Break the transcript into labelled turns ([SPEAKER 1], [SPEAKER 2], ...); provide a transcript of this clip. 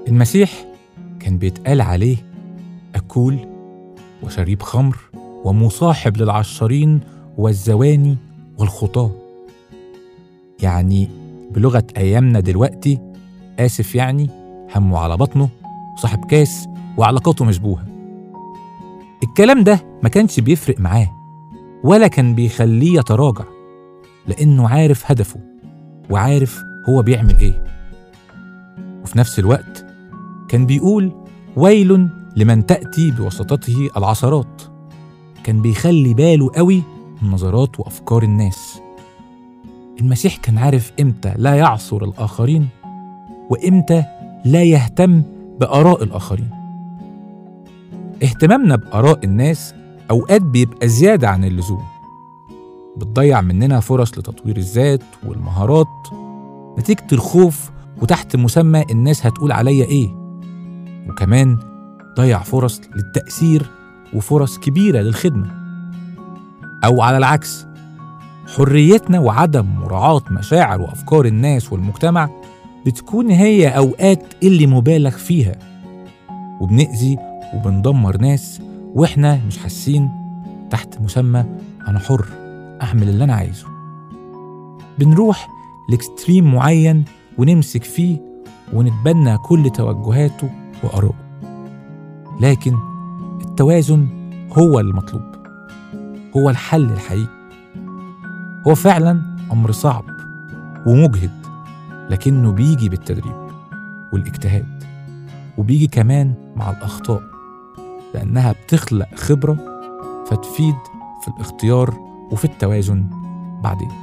[SPEAKER 1] المسيح كان بيتقال عليه أكول وشريب خمر ومصاحب للعشارين والزواني والخطاة يعني بلغة أيامنا دلوقتي آسف يعني همه على بطنه صاحب كاس وعلاقاته مشبوهة الكلام ده ما كانش بيفرق معاه ولا كان بيخليه يتراجع لأنه عارف هدفه وعارف هو بيعمل إيه وفي نفس الوقت كان بيقول ويل لمن تأتي بوسطته العثرات كان بيخلي باله قوي من نظرات وأفكار الناس المسيح كان عارف إمتى لا يعصر الآخرين وإمتى لا يهتم بآراء الآخرين اهتمامنا بآراء الناس أوقات بيبقى زيادة عن اللزوم بتضيع مننا فرص لتطوير الذات والمهارات نتيجة الخوف وتحت مسمى الناس هتقول عليا إيه وكمان ضيع فرص للتأثير وفرص كبيرة للخدمة أو على العكس حريتنا وعدم مراعاة مشاعر وأفكار الناس والمجتمع بتكون هي أوقات اللي مبالغ فيها وبنأذي وبندمر ناس وإحنا مش حاسين تحت مسمى أنا حر أعمل اللي أنا عايزه بنروح لاكستريم معين ونمسك فيه ونتبنى كل توجهاته وآراءه لكن التوازن هو المطلوب هو الحل الحقيقي هو فعلا أمر صعب ومجهد لكنه بيجي بالتدريب والاجتهاد وبيجي كمان مع الأخطاء لأنها بتخلق خبرة فتفيد في الاختيار وفي التوازن بعدين